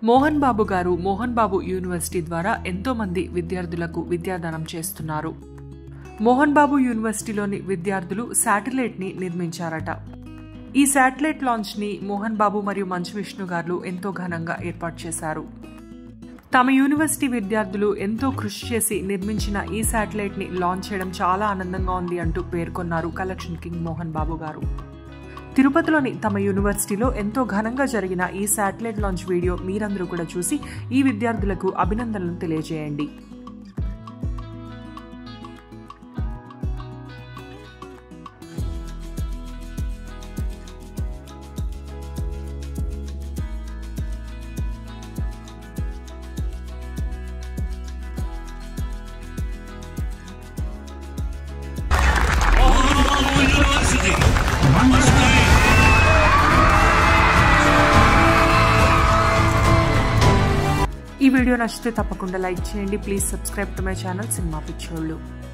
మోహన్ బాబు గారు మోహన్ బాబు యూనివర్సిటీ ద్వారా ఎంతో మంది విద్యార్థులకు విద్యాదానం చేస్తున్నారు మోహన్ బాబు యూనివర్సిటీలోని విద్యార్థులు శాటిలైట్ ని నిర్మించారట ఈ శాటిలైట్ లాంచ్ ని మోహన్ బాబు మరియు మంచు విష్ణు గారు ఎంతో ఘనంగా ఏర్పాటు చేశారు తమ యూనివర్సిటీ విద్యార్థులు ఎంతో కృషి చేసి నిర్మించిన ఈ శాటిలైట్ ని లాంచ్ చేయడం చాలా ఆనందంగా ఉంది అంటూ పేర్కొన్నారు కలెక్షన్ కింగ్ మోహన్ బాబు గారు తిరుపతిలోని తమ యూనివర్సిటీలో ఎంతో ఘనంగా జరిగిన ఈ శాటిలైట్ లాంచ్ వీడియో మీరందరూ కూడా చూసి ఈ విద్యార్థులకు అభినందనలు తెలియజేయండి University. Must be. ఈ వీడియో నచ్చితే తప్పకుండా లైక్ చేయండి please subscribe to my channel cinema పిచ్చోళ్ళు